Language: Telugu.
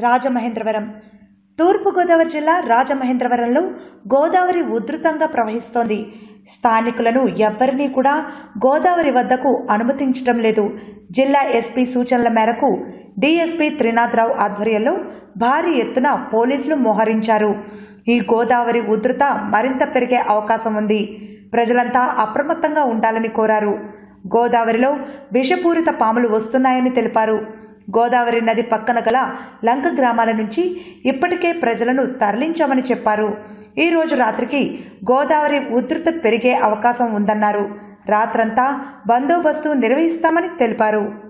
రాజమహేంద్రవరం తూర్పుగోదావరి జిల్లా రాజమహేంద్రవరంలో గోదావరి ఉధృతంగా ప్రవహిస్తోంది స్థానికులను ఎవ్వరినీ కూడా గోదావరి వద్దకు అనుమతించడం లేదు జిల్లా ఎస్పీ సూచనల మేరకు డీఎస్పీ త్రినాథరావు ఆధ్వర్యంలో భారీ ఎత్తున పోలీసులు మోహరించారు ఈ గోదావరి ఉధృత మరింత పెరిగే అవకాశం ఉంది ప్రజలంతా అప్రమత్తంగా ఉండాలని కోరారు గోదావరిలో విషపూరిత పాములు వస్తున్నాయని తెలిపారు గోదావరి నది పక్కన గల లంక గ్రామాల నుంచి ఇప్పటికే ప్రజలను తరలించామని చెప్పారు ఈ రోజు రాత్రికి గోదావరి ఉధృత పెరిగే అవకాశం ఉందన్నారు రాత్రంతా బందోబస్తు నిర్వహిస్తామని తెలిపారు